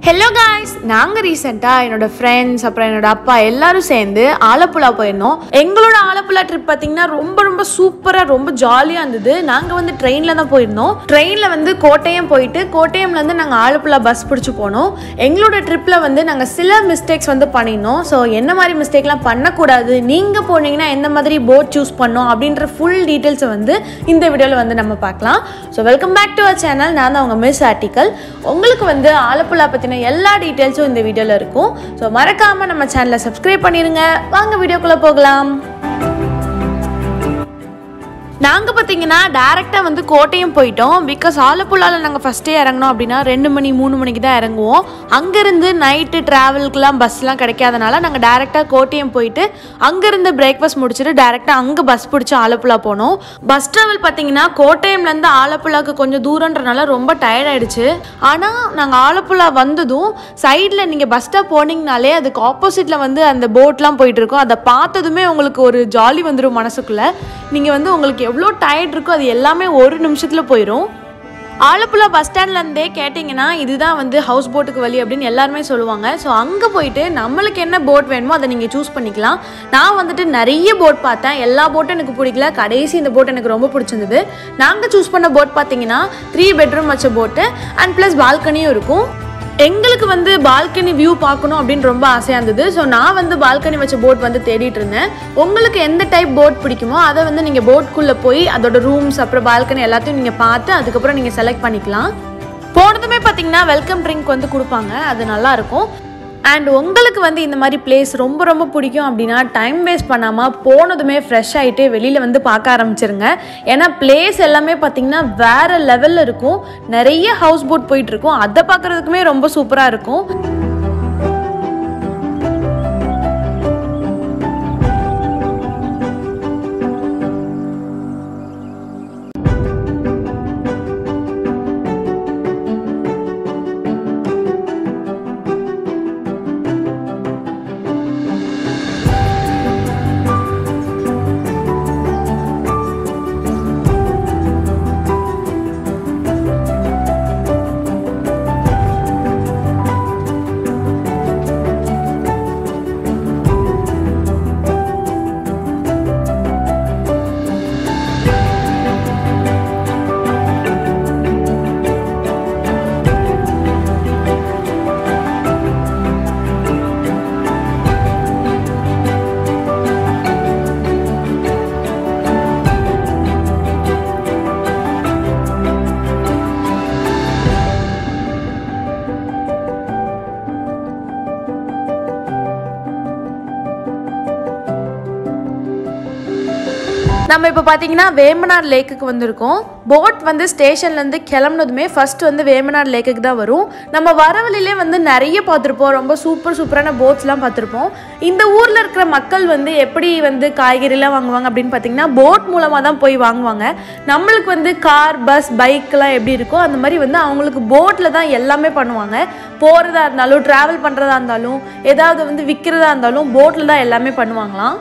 hello guys நாங்கள் ரீசெண்டாக என்னோட ஃப்ரெண்ட்ஸ் அப்புறம் என்னோட அப்பா எல்லாரும் சேர்ந்து ஆலப்புழா போயிருந்தோம் எங்களோட ஆலப்புழா ட்ரிப் பார்த்தீங்கன்னா ரொம்ப ரொம்ப சூப்பராக ரொம்ப ஜாலியாக இருந்தது நாங்கள் வந்து ட்ரெயினில் தான் போயிருந்தோம் ட்ரெயினில் வந்து கோட்டயம் போயிட்டு கோட்டயம்லேருந்து நாங்கள் ஆலப்புழா பஸ் பிடிச்சி போனோம் எங்களோட ட்ரிப்பில் வந்து நாங்கள் சில மிஸ்டேக்ஸ் வந்து பண்ணியிருந்தோம் ஸோ என்ன மாதிரி மிஸ்டேக்லாம் பண்ணக்கூடாது நீங்கள் போனீங்கன்னா எந்த மாதிரி போட் சூஸ் பண்ணோம் அப்படின்ற ஃபுல் டீட்டெயில்ஸை வந்து இந்த வீடியோவில் வந்து நம்ம பார்க்கலாம் so welcome back to our channel நான் தான் உங்கள் மிஸ் ஆர்டிக்கல் உங்களுக்கு வந்து ஆலப்புழா பற்றின எல்லா டீட்டெயில்ஸும் இந்த வீடியோவில் இருக்கும் ஸோ மறக்காமல் நம்ம சேனலை சப்ஸ்கிரைப் பண்ணிடுங்க வாங்க வீடியோக்குள்ளே போகலாம் நாங்கள் பார்த்தீங்கன்னா டேரெக்டாக வந்து கோட்டையும் போயிட்டோம் பிகாஸ் ஆலப்புழாவில் நாங்கள் ஃபஸ்ட்டே இறங்கினோம் அப்படின்னா ரெண்டு மணி மூணு மணிக்கு தான் இறங்குவோம் அங்கேருந்து நைட்டு ட்ராவலுக்குலாம் பஸ்லாம் கிடைக்காதனால நாங்கள் டேரெக்டாக கோட்டையம் போயிட்டு அங்கேருந்து பிரேக்ஃபாஸ்ட் முடிச்சுட்டு டேரெக்டாக அங்கே பஸ் பிடிச்சி ஆலப்புழா போனோம் பஸ் ட்ராவல் பார்த்தீங்கன்னா கோட்டயம்லேருந்து ஆலப்புழாக்கு கொஞ்சம் தூரன்றனால ரொம்ப டயர்ட் ஆயிடுச்சு ஆனால் நாங்கள் ஆலப்புழா வந்ததும் சைடில் நீங்கள் பஸ் ஸ்டாப் போனீங்கனாலே அதுக்கு ஆப்போசிட்டில் வந்து அந்த போட்லாம் போயிட்டு இருக்கோம் அதை பார்த்ததுமே உங்களுக்கு ஒரு ஜாலி வந்துடும் மனசுக்குள்ளே நீங்கள் வந்து உங்களுக்கு எவ்வளோ டயர்ட் இருக்கோ அது எல்லாமே ஒரு நிமிஷத்தில் போயிடும் ஆலப்புழா பஸ் ஸ்டாண்ட்லேருந்தே கேட்டிங்கன்னா இதுதான் வந்து ஹவுஸ் போட்டுக்கு வழி அப்படின்னு எல்லாருமே சொல்லுவாங்க ஸோ அங்கே போயிட்டு நம்மளுக்கு என்ன போட் வேணுமோ அதை நீங்கள் சூஸ் பண்ணிக்கலாம் நான் வந்துட்டு நிறைய போட் பார்த்தேன் எல்லா போட்டும் எனக்கு பிடிக்கல கடைசி இந்த போட் எனக்கு ரொம்ப பிடிச்சிருந்தது நாங்கள் சூஸ் பண்ண போட் பார்த்தீங்கன்னா த்ரீ பெட்ரூம் வச்ச போட்டு அண்ட் ப்ளஸ் பால்கனியும் இருக்கும் எங்களுக்கு வந்து பால்கனி வியூ பார்க்கணும் அப்படின்னு ரொம்ப ஆசையாக இருந்தது ஸோ நான் வந்து பால்கனி வச்ச போட் வந்து தேடிட்டு இருந்தேன் உங்களுக்கு எந்த டைப் போட் பிடிக்குமோ அதை வந்து நீங்கள் போட்குள்ளே போய் அதோட ரூம்ஸ் அப்புறம் பால்கனி எல்லாத்தையும் நீங்கள் பார்த்து அதுக்கப்புறம் நீங்கள் செலக்ட் பண்ணிக்கலாம் போனதுமே பார்த்தீங்கன்னா வெல்கம் ட்ரிங்க் வந்து கொடுப்பாங்க அது நல்லா இருக்கும் அண்ட் உங்களுக்கு வந்து இந்த மாதிரி பிளேஸ் ரொம்ப ரொம்ப பிடிக்கும் அப்படின்னா டைம் வேஸ்ட் பண்ணாமல் போனதுமே ஃப்ரெஷ் ஆகிட்டு வெளியில் வந்து பார்க்க ஆரம்பிச்சிருங்க ஏன்னா பிளேஸ் எல்லாமே பார்த்தீங்கன்னா வேறு லெவலில் இருக்கும் நிறைய ஹவுஸ் போட் போயிட்டு இருக்கும் அதை பார்க்குறதுக்குமே ரொம்ப சூப்பராக இருக்கும் நம்ம இப்போ பார்த்தீங்கன்னா வேமனார் லேக்குக்கு வந்திருக்கோம் போட் வந்து ஸ்டேஷன்லேருந்து கிளம்புனதுமே ஃபர்ஸ்ட் வந்து வேமனார் லேக்குக்கு தான் வரும் நம்ம வர வழியிலே வந்து நிறைய பார்த்துருப்போம் ரொம்ப சூப்பர் சூப்பரான போட்ஸ்லாம் பார்த்துருப்போம் இந்த ஊரில் இருக்கிற மக்கள் வந்து எப்படி வந்து காய்கறிலாம் வாங்குவாங்க அப்படின்னு பார்த்தீங்கன்னா போட் மூலமாக தான் போய் வாங்குவாங்க நம்மளுக்கு வந்து கார் பஸ் பைக்கெலாம் எப்படி இருக்கோ அந்த மாதிரி வந்து அவங்களுக்கு போட்டில் தான் எல்லாமே பண்ணுவாங்க போகிறதா இருந்தாலும் ட்ராவல் பண்ணுறதா இருந்தாலும் ஏதாவது வந்து விற்கிறதா இருந்தாலும் போட்டில் தான் எல்லாமே பண்ணுவாங்களாம்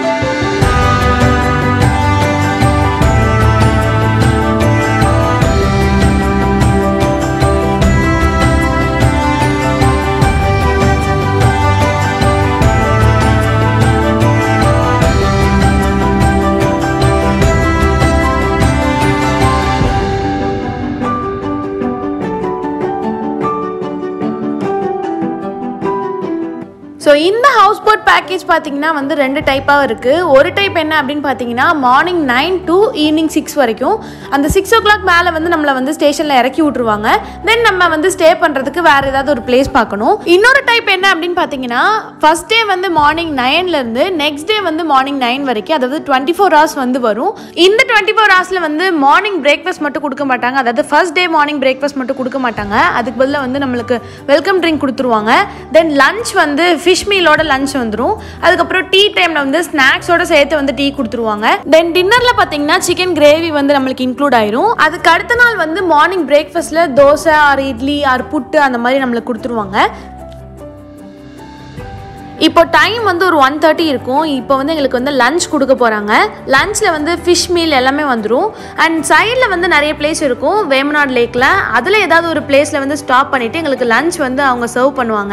ஸோ இந்த ஹவுஸ் போட் பேக்கேஜ் பார்த்தீங்கன்னா வந்து ரெண்டு டைப்பாக இருக்குது ஒரு டைப் என்ன அப்படின்னு பார்த்தீங்கன்னா morning nine to evening six வரைக்கும் அந்த சிக்ஸ் ஓ கிளாக் மேலே வந்து நம்மளை வந்து ஸ்டேஷனில் இறக்கி விட்ருவாங்க தென் நம்ம வந்து ஸ்டே பண்ணுறதுக்கு வேறு ஏதாவது ஒரு பிளேஸ் பார்க்கணும் இன்னொரு டைப் என்ன அப்படின்னு பார்த்தீங்கன்னா ஃபர்ஸ்ட் டே வந்து மார்னிங் நைன்லேருந்து நெக்ஸ்ட் டே வந்து மார்னிங் நைன் வரைக்கும் அதாவது டுவெண்ட்டி ஃபோர் ஹவர்ஸ் வந்து வரும் இந்த டுவெண்ட்டி ஃபோர் ஹவர்ஸில் வந்து மார்னிங் பிரேக்ஃபாஸ்ட் மட்டும் கொடுக்க மாட்டாங்க அதாவது ஃபர்ஸ்ட் டே மார்னிங் பிரேக்ஃபாஸ்ட் மட்டும் கொடுக்க மாட்டாங்க அதுக்கு பதிலாக வந்து நம்மளுக்கு வெல்கம் ட்ரிங்க் கொடுத்துருவாங்க தென் லஞ்ச் வந்து ஃபிஷ் மீலோட லஞ்ச் வந்துடும் அதுக்கப்புறம் டீ டைமில் வந்து ஸ்நாக்ஸோட சேர்த்து வந்து டீ கொடுத்துருவாங்க தென் டின்னரில் பார்த்தீங்கன்னா சிக்கன் கிரேவி வந்து நம்மளுக்கு இன்க்ளூட் ஆயிரும் அதுக்கு அடுத்த நாள் வந்து மார்னிங் பிரேக்ஃபாஸ்ட்டில் தோசை ஆர் இட்லி ஆர் புட்டு அந்த மாதிரி நம்மளுக்கு கொடுத்துருவாங்க இப்போ டைம் வந்து ஒரு ஒன் தேர்ட்டி இருக்கும் இப்போ வந்து எங்களுக்கு வந்து லஞ்ச் கொடுக்க போகிறாங்க லஞ்சில் வந்து ஃபிஷ் மீல் எல்லாமே வந்துடும் அண்ட் சைடில் வந்து நிறைய பிளேஸ் இருக்கும் வேமநாட் லேக்கில் அதில் ஏதாவது ஒரு பிளேஸில் வந்து ஸ்டாப் பண்ணிவிட்டு எங்களுக்கு லஞ்ச் வந்து அவங்க சர்வ் பண்ணுவாங்க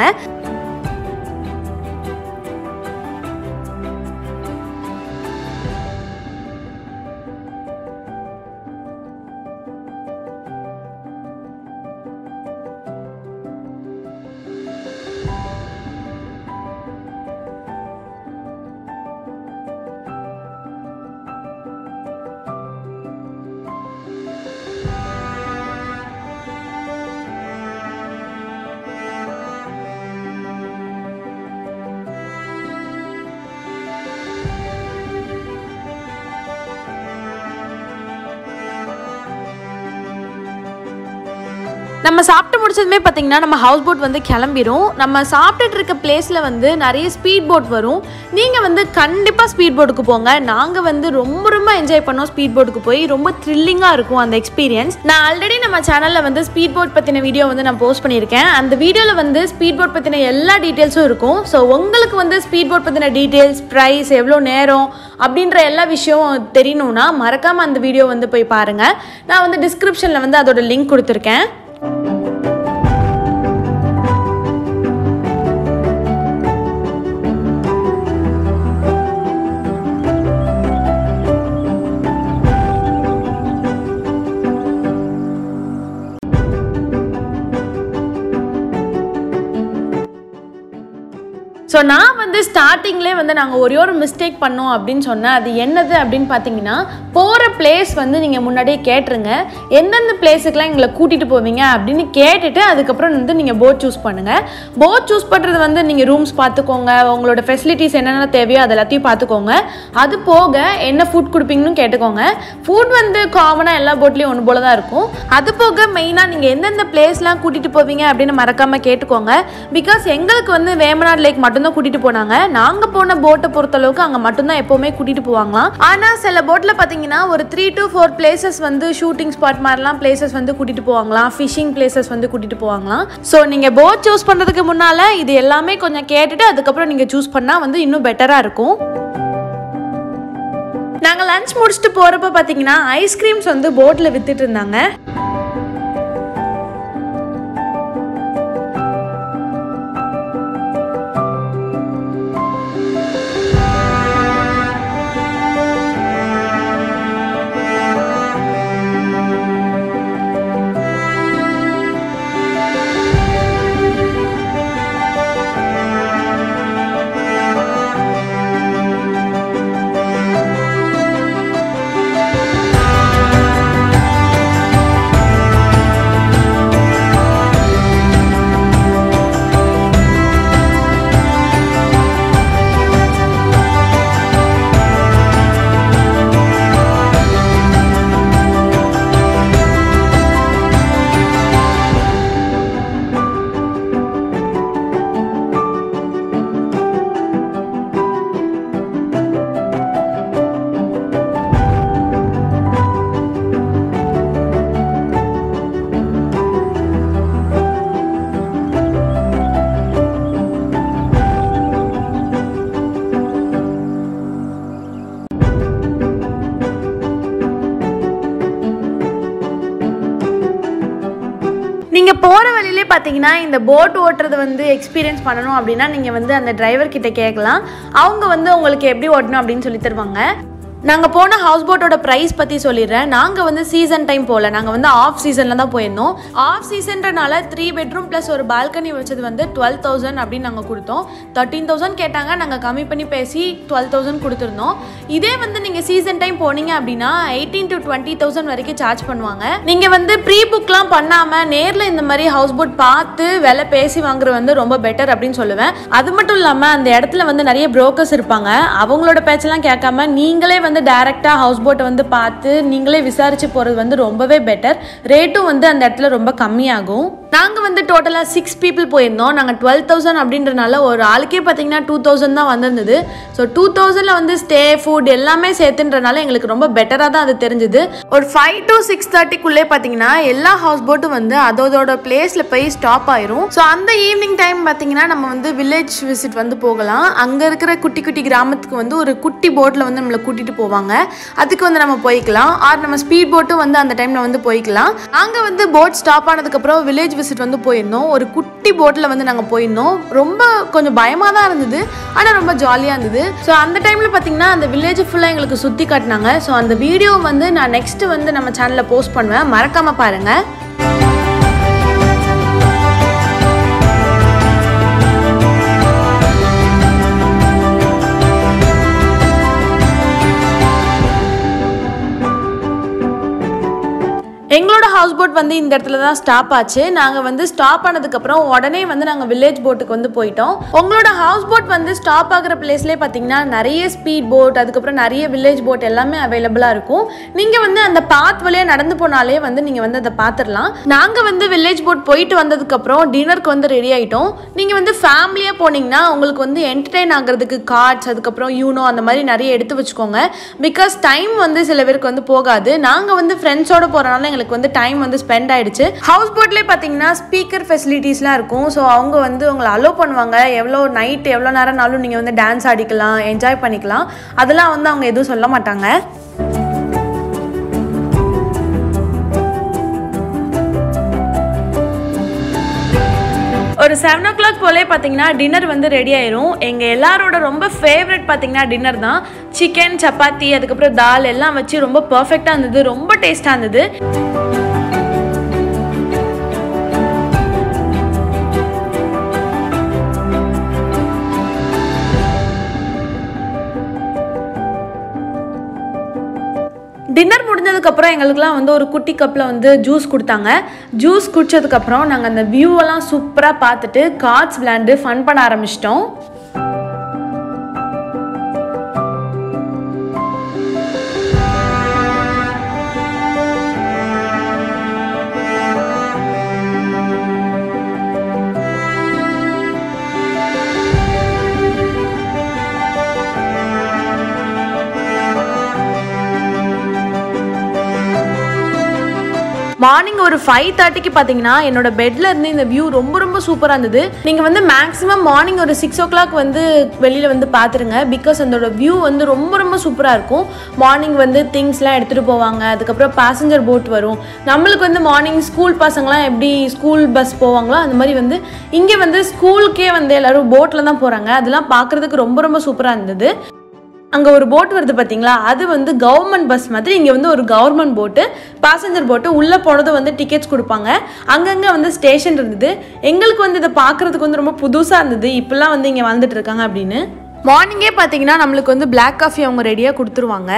நம்ம சாப்பிட்டு முடிச்சதுமே பார்த்தீங்கன்னா நம்ம ஹவுஸ் போட் வந்து கிளம்பிரும் நம்ம சாப்பிட்டுட்டு இருக்க பிளேஸில் வந்து நிறைய ஸ்பீட் போட் வரும் நீங்கள் வந்து கண்டிப்பாக ஸ்பீட் போட்டுக்கு போங்க நாங்கள் வந்து ரொம்ப ரொம்ப என்ஜாய் பண்ணோம் ஸ்பீட் போட்டுக்கு போய் ரொம்ப த்ரில்லிங்காக இருக்கும் அந்த எக்ஸ்பீரியன்ஸ் நான் ஆல்ரெடி நம்ம சேனலில் வந்து ஸ்பீட் போட் பற்றின வீடியோ வந்து நான் போஸ்ட் பண்ணியிருக்கேன் அந்த வீடியோவில் வந்து ஸ்பீட் போட் பற்றின எல்லா டீட்டெயில்ஸும் இருக்கும் ஸோ உங்களுக்கு வந்து ஸ்பீட் போட் பற்றின டீட்டெயில்ஸ் ப்ரைஸ் எவ்வளோ நேரம் அப்படின்ற எல்லா விஷயம் தெரியணும்னா மறக்காமல் அந்த வீடியோ வந்து போய் பாருங்கள் நான் வந்து டிஸ்கிரிப்ஷனில் வந்து அதோட லிங்க் கொடுத்துருக்கேன் ஸோ நான் வந்து ஸ்டார்டிங்லேயே வந்து நாங்கள் ஒரே ஒரு மிஸ்டேக் பண்ணோம் அப்படின்னு சொன்னேன் அது என்னது அப்படின்னு பார்த்தீங்கன்னா போகிற பிளேஸ் வந்து நீங்கள் முன்னாடியே கேட்டுருங்க எந்தெந்த பிளேஸுக்கெலாம் எங்களை கூட்டிகிட்டு போவீங்க அப்படின்னு கேட்டுட்டு அதுக்கப்புறம் வந்து நீங்கள் போட் சூஸ் பண்ணுங்கள் போட் சூஸ் பண்ணுறது வந்து நீங்கள் ரூம்ஸ் பார்த்துக்கோங்க உங்களோட ஃபெசிலிட்டிஸ் என்னென்ன தேவையோ அது எல்லாத்தையும் பார்த்துக்கோங்க அது போக என்ன ஃபுட் கொடுப்பீங்கன்னு கேட்டுக்கோங்க ஃபுட் வந்து காமனாக எல்லா போட்லேயும் ஒன்று போல தான் இருக்கும் அது போக மெயினாக நீங்கள் எந்தெந்த பிளேஸ்லாம் கூட்டிகிட்டு போவீங்க அப்படின்னு மறக்காமல் கேட்டுக்கோங்க பிகாஸ் எங்களுக்கு வந்து வேமநாட் லேக் மட்டும்தான் கூட்டிகிட்டு போனாங்க நாங்கள் போன போட்டை பொறுத்தளவுக்கு அங்கே மட்டும்தான் எப்போவுமே கூட்டிகிட்டு போவாங்களாம் ஆனால் சில போட்டில் பார்த்தீங்கன்னா ஒரு த்ரீ டு ஃபோர் பிளேசஸ் வந்து ஷூட்டிங் ஸ்பாட் மாதிரிலாம் பிளேசஸ் வந்து கூட்டிகிட்டு போவாங்களாம் ஃபிஷிங் பிளேசஸ் வந்து கூட்டிகிட்டு போவாங்களாம் ஸோ நீங்கள் போட் சூஸ் பண்ணுறதுக்கு முன்னால் இது எல்லாமே கொஞ்சம் கேட்டுட்டு அதுக்கப்புறம் நீங்கள் சூஸ் பண்ணால் வந்து இன்னும் பெட்டராக இருக்கும் நாங்கள் லஞ்ச் முடிச்சுட்டு போகிறப்ப பார்த்தீங்கன்னா ஐஸ்கிரீம்ஸ் வந்து போட்டில் வித்துட்டு இருந்தாங்க நீங்கள் போகிற வழியிலே பார்த்தீங்கன்னா இந்த போட் ஓட்டுறது வந்து எக்ஸ்பீரியன்ஸ் பண்ணணும் அப்படின்னா நீங்கள் வந்து அந்த டிரைவர் கிட்ட கேட்கலாம் அவங்க வந்து உங்களுக்கு எப்படி ஓட்டணும் அப்படின்னு சொல்லி தருவாங்க நாங்கள் போன ஹவுஸ் போட்டோட ப்ரைஸ் பற்றி சொல்லிடுறேன் நாங்கள் வந்து சீசன் டைம் போகல நாங்கள் வந்து ஆஃப் சீசனில் தான் போயிருந்தோம் ஆஃப் சீசன்றனால த்ரீ பெட்ரூம் ப்ளஸ் ஒரு பால்கனி வச்சது வந்து டுவெல் தௌசண்ட் அப்படின்னு நாங்கள் கொடுத்தோம் தேர்ட்டீன் தௌசண்ட் கேட்டாங்க நாங்கள் கம்மி பண்ணி பேசி டுவெல் தௌசண்ட் கொடுத்துருந்தோம் இதே வந்து நீங்கள் சீசன் டைம் போனீங்க அப்படின்னா எயிட்டீன் டு டுவெண்ட்டி தௌசண்ட் வரைக்கும் சார்ஜ் பண்ணுவாங்க நீங்கள் வந்து ப்ரீ புக்லாம் பண்ணாமல் நேரில் இந்த மாதிரி ஹவுஸ் போட் பார்த்து விலை பேசி வாங்குறது வந்து ரொம்ப பெட்டர் அப்படின்னு சொல்லுவேன் அது மட்டும் இல்லாமல் அந்த இடத்துல வந்து நிறைய brokers இருப்பாங்க அவங்களோட பேச்செல்லாம் கேட்காம நீங்களே வந்து டைரெக்டாக ஹவுஸ் போட்டை வந்து பார்த்து நீங்களே விசாரிச்சு போகிறது வந்து ரொம்பவே பெட்டர் ரேட்டும் வந்து அந்த இடத்துல ரொம்ப கம்மியாகும் நாங்கள் வந்து டோட்டலாக சிக்ஸ் பீப்புள் போயிருந்தோம் நாங்கள் டுவெல் தௌசண்ட் அப்படின்றனால ஒரு ஆளுக்கே பார்த்தீங்கன்னா டூ தௌசண்ட் தான் வந்திருந்தது ஸோ டூ தௌசண்டில் வந்து ஸ்டே ஃபுட் எல்லாமே சேர்த்துன்றனால எங்களுக்கு ரொம்ப பெட்டராக தான் அது தெரிஞ்சுது ஒரு ஃபைவ் டு சிக்ஸ் தேர்ட்டிக்குள்ளே பார்த்தீங்கன்னா எல்லா ஹவுஸ் போட்டும் வந்து அதோட பிளேஸில் போய் ஸ்டாப் ஆயிரும் ஸோ அந்த ஈவினிங் டைம் பார்த்தீங்கன்னா நம்ம வந்து வில்லேஜ் விசிட் வந்து போகலாம் அங்கே இருக்கிற குட்டி குட்டி கிராமத்துக்கு வந்து ஒரு குட்டி போட்டில் வந்து நம்மளை கூட்டிகிட்டு போவாங்க அதுக்கு வந்து நம்ம போய்க்கலாம் ஆர் நம்ம ஸ்பீட் போட்டும் வந்து அந்த டைமில் வந்து போய்க்கலாம் நாங்கள் வந்து போட் ஸ்டாப் ஆனதுக்கப்புறம் வில்லேஜ் விசிட் வந்து போயிருந்தோம் ஒரு குட்டி போட்டில் வந்து நாங்கள் போயிருந்தோம் ரொம்ப கொஞ்சம் பயமாக தான் இருந்தது ஆனால் ரொம்ப ஜாலியாக இருந்தது ஸோ அந்த டைமில் பார்த்தீங்கன்னா அந்த வில்லேஜ் ஃபுல்லாக எங்களுக்கு சுற்றி காட்டினாங்க ஸோ அந்த வீடியோ வந்து நான் நெக்ஸ்ட்டு வந்து நம்ம சேனலில் போஸ்ட் பண்ணுவேன் மறக்காமல் பாருங்கள் எங்களோட ஹவுஸ் போட் வந்து இந்த இடத்துல தான் ஸ்டாப் ஆச்சு நாங்கள் வந்து ஸ்டாப் ஆனதுக்கப்புறம் உடனே வந்து நாங்கள் வில்லேஜ் போட்டுக்கு வந்து போயிட்டோம் உங்களோட ஹவுஸ் போட் வந்து ஸ்டாப் ஆகிற பிளேஸ்லேயே பார்த்தீங்கன்னா நிறைய ஸ்பீட் போட் அதுக்கப்புறம் நிறைய வில்லேஜ் போட் எல்லாமே அவைலபிளாக இருக்கும் நீங்கள் வந்து அந்த பாத் வழியாக நடந்து போனாலே வந்து நீங்கள் வந்து அதை பார்த்துடலாம் நாங்கள் வந்து வில்லேஜ் போட் போயிட்டு வந்ததுக்கப்புறம் டின்னருக்கு வந்து ரெடி ஆகிட்டோம் நீங்கள் வந்து ஃபேமிலியாக போனீங்கன்னா உங்களுக்கு வந்து என்டர்டெயின் ஆகிறதுக்கு கார்ட்ஸ் அதுக்கப்புறம் யூனோ அந்த மாதிரி நிறைய எடுத்து வச்சுக்கோங்க பிகாஸ் டைம் வந்து சில பேருக்கு வந்து போகாது நாங்கள் வந்து ஃப்ரெண்ட்ஸோட போகிறனால எங்களுக்கு வந்து டைம் வந்து ஸ்பெண்ட் ஆயிடுச்சு ஹவுஸ் போட்லேயே பார்த்தீங்கன்னா ஸ்பீக்கர் ஃபெசிலிட்டிஸ்லாம் இருக்கும் ஸோ அவங்க வந்து உங்களை அலோவ் பண்ணுவாங்க எவ்வளோ நைட் எவ்வளோ நேரம்னாலும் நீங்கள் வந்து டான்ஸ் ஆடிக்கலாம் என்ஜாய் பண்ணிக்கலாம் அதெல்லாம் வந்து அவங்க எதுவும் சொல்ல மாட்டாங்க ஒரு செவன் ஓ கிளாக் போலே பார்த்தீங்கன்னா டின்னர் வந்து ரெடி ஆயிரும் எங்கள் எல்லாரோட ரொம்ப ஃபேவரட் பார்த்தீங்கன்னா டின்னர் தான் சிக்கன் சப்பாத்தி அதுக்கப்புறம் தால் எல்லாம் வச்சு ரொம்ப பர்ஃபெக்டாக இருந்தது ரொம்ப டேஸ்ட்டாக இருந்தது டின்னர் முடிஞ்சதுக்கப்புறம் எங்களுக்குலாம் வந்து ஒரு குட்டி கப்பில் வந்து ஜூஸ் கொடுத்தாங்க ஜூஸ் குடிச்சதுக்கப்புறம் நாங்கள் அந்த வியூவெல்லாம் சூப்பராக பார்த்துட்டு கார்ட்ஸ் விளையாண்டு ஃபன் பண்ண ஆரம்பிச்சிட்டோம் மார்னிங் ஒரு ஃபைவ் தேர்ட்டிக்கு பார்த்தீங்கன்னா என்னோட பெட்ல இருந்து இந்த வியூ ரொம்ப ரொம்ப சூப்பராக இருந்தது நீங்கள் வந்து மேக்ஸிமம் மார்னிங் ஒரு சிக்ஸ் ஓ கிளாக் வந்து வெளியில் வந்து பார்த்துருங்க பிகாஸ் அதோட வியூ வந்து ரொம்ப ரொம்ப சூப்பராக இருக்கும் மார்னிங் வந்து திங்ஸ்லாம் எடுத்துகிட்டு போவாங்க அதுக்கப்புறம் பேசஞ்சர் போட் வரும் நம்மளுக்கு வந்து மார்னிங் ஸ்கூல் பசங்களாம் எப்படி ஸ்கூல் பஸ் போவாங்களோ அந்த மாதிரி வந்து இங்கே வந்து ஸ்கூலுக்கே வந்து எல்லோரும் போட்டில் தான் போகிறாங்க அதெல்லாம் பார்க்குறதுக்கு ரொம்ப ரொம்ப சூப்பராக இருந்தது அங்கே ஒரு போட் வருது பார்த்தீங்களா அது வந்து கவர்மெண்ட் பஸ் மாதிரி இங்கே வந்து ஒரு கவர்மெண்ட் போட்டு பேசஞ்சர் போட்டு உள்ளே போனது வந்து டிக்கெட்ஸ் கொடுப்பாங்க அங்கங்கே வந்து ஸ்டேஷன் இருந்தது எங்களுக்கு வந்து இதை பார்க்குறதுக்கு வந்து ரொம்ப புதுசாக இருந்தது இப்போல்லாம் வந்து இங்கே வந்துட்டு இருக்காங்க அப்படின்னு மார்னிங்கே பார்த்தீங்கன்னா நம்மளுக்கு வந்து பிளாக் காஃபி அவங்க ரெடியாக கொடுத்துருவாங்க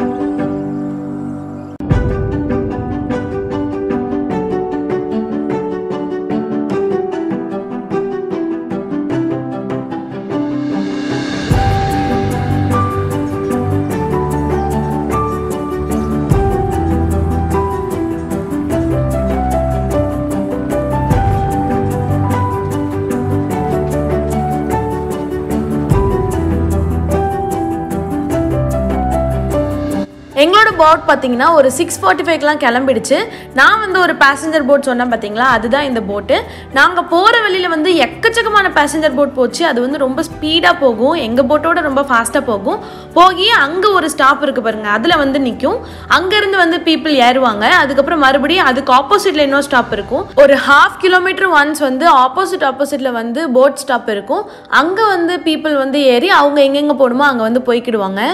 எங்களோட போட் பார்த்தீங்கன்னா ஒரு சிக்ஸ் ஃபார்ட்டி ஃபைவ்க்கெலாம் கிளம்பிடுச்சு நான் வந்து ஒரு பேசஞ்சர் போட் சொன்னேன் பார்த்தீங்களா அதுதான் இந்த போட்டு நாங்கள் போகிற வழியில் வந்து எக்கச்சக்கமான பேசஞ்சர் போட் போச்சு அது வந்து ரொம்ப ஸ்பீடாக போகும் எங்கள் போட்டோட ரொம்ப ஃபாஸ்ட்டாக போகும் போகி அங்கே ஒரு ஸ்டாப் இருக்குது பாருங்க அதில் வந்து நிற்கும் அங்கேருந்து வந்து பீப்புள் ஏறுவாங்க அதுக்கப்புறம் மறுபடியும் அதுக்கு ஆப்போசிட்டில் இன்னொரு ஸ்டாப் இருக்கும் ஒரு ஹாஃப் கிலோமீட்டர் ஒன்ஸ் வந்து ஆப்போசிட் ஆப்போசிட்டில் வந்து போட் ஸ்டாப் இருக்கும் அங்கே வந்து பீப்புள் வந்து ஏறி அவங்க எங்கெங்கே போகணுமோ அங்கே வந்து போய்க்கிடுவாங்க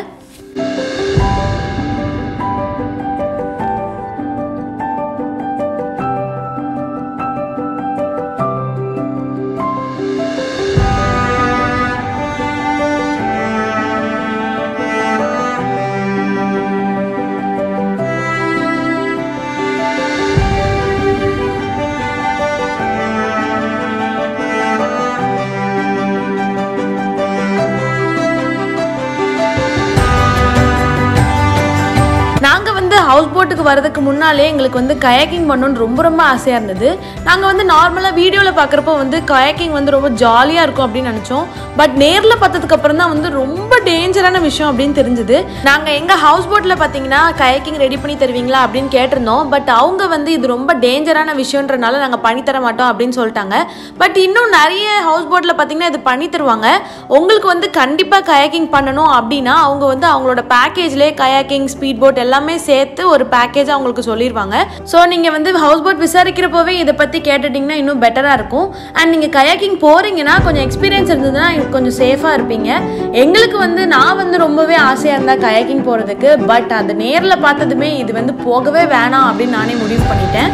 போட்டுக்கு வரதுக்கு முன்னாலே எங்களுக்கு வந்து கயாக்கிங் பண்ணணும்னு ரொம்ப ரொம்ப ஆசையாக இருந்தது நாங்கள் வந்து நார்மலாக வீடியோவில் பார்க்குறப்போ வந்து கயாக்கிங் வந்து ரொம்ப ஜாலியாக இருக்கும் அப்படின்னு நினச்சோம் பட் நேரில் பார்த்ததுக்கு அப்புறம் தான் வந்து ரொம்ப டேஞ்சரான விஷயம் அப்படின்னு தெரிஞ்சுது நாங்கள் எங்கள் ஹவுஸ் போட்டில் பார்த்தீங்கன்னா கயாக்கிங் ரெடி பண்ணி தருவீங்களா அப்படின்னு கேட்டிருந்தோம் பட் அவங்க வந்து இது ரொம்ப டேஞ்சரான விஷயன்றனால நாங்கள் பண்ணி தர மாட்டோம் அப்படின்னு சொல்லிட்டாங்க பட் இன்னும் நிறைய ஹவுஸ் போட்டில் பார்த்தீங்கன்னா இது பண்ணி தருவாங்க உங்களுக்கு வந்து கண்டிப்பாக கயாக்கிங் பண்ணணும் அப்படின்னா அவங்க வந்து அவங்களோட பேக்கேஜ்லேயே கயாக்கிங் ஸ்பீட் போட் எல்லாமே சேர்த்து ஒரு பேக்கேஜ் அவங்களுக்கு சொல்லிடுவாங்க ஸோ நீங்கள் வந்து ஹவுஸ் போட் விசாரிக்கிறப்போவே இதை பற்றி கேட்டுட்டிங்கன்னா இன்னும் பெட்டராக இருக்கும் அண்ட் நீங்கள் கயாக்கிங் போகிறீங்கன்னா கொஞ்சம் எக்ஸ்பீரியன்ஸ் இருந்ததுன்னா கொஞ்சம் சேஃபாக இருப்பீங்க எங்களுக்கு வந்து நான் வந்து ரொம்பவே ஆசையாக இருந்தால் கயாக்கிங் போகிறதுக்கு பட் அது நேரில் பார்த்ததுமே இது வந்து போகவே வேணாம் அப்படின்னு நானே முடிவு பண்ணிட்டேன்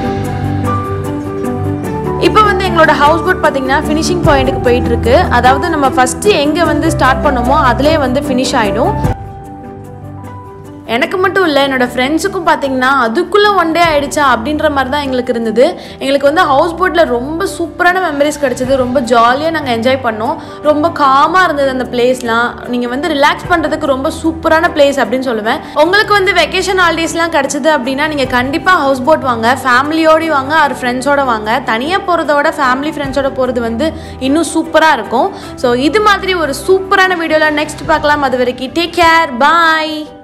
இப்போ வந்து எங்களோட ஹவுஸ் போட் பார்த்தீங்கன்னா ஃபினிஷிங் பாயிண்ட்டுக்கு போயிட்டு இருக்கு அதாவது நம்ம ஃபர்ஸ்ட் எங்கே வந்து ஸ்டார்ட் பண்ணோமோ அதிலே வந்து ஃபினிஷ் ஆகிடும் எனக்கு மட்டும் இல்லை என்னோட ஃப்ரெண்ட்ஸுக்கும் பார்த்தீங்கன்னா அதுக்குள்ளே ஒன் டே ஆயிடுச்சா அப்படின்ற மாதிரி தான் எங்களுக்கு இருந்தது எங்களுக்கு வந்து ஹவுஸ் போட்டில் ரொம்ப சூப்பரான மெமரிஸ் கிடச்சிது ரொம்ப ஜாலியாக நாங்கள் என்ஜாய் பண்ணோம் ரொம்ப காமாக இருந்தது அந்த பிளேஸ்லாம் நீங்கள் வந்து ரிலாக்ஸ் பண்ணுறதுக்கு ரொம்ப சூப்பரான பிளேஸ் அப்படின்னு சொல்லுவேன் உங்களுக்கு வந்து வெக்கேஷன் ஹாலிடேஸ்லாம் கிடச்சிது அப்படின்னா நீங்கள் கண்டிப்பாக ஹவுஸ் போட் வாங்க ஃபேமிலியோடு வாங்க அவர் ஃப்ரெண்ட்ஸோட வாங்க தனியாக போகிறதோட ஃபேமிலி ஃப்ரெண்ட்ஸோட போகிறது வந்து இன்னும் சூப்பராக இருக்கும் ஸோ இது மாதிரி ஒரு சூப்பரான வீடியோவில் நெக்ஸ்ட் பார்க்கலாம் அது வரைக்கும் டேக் கேர் பாய்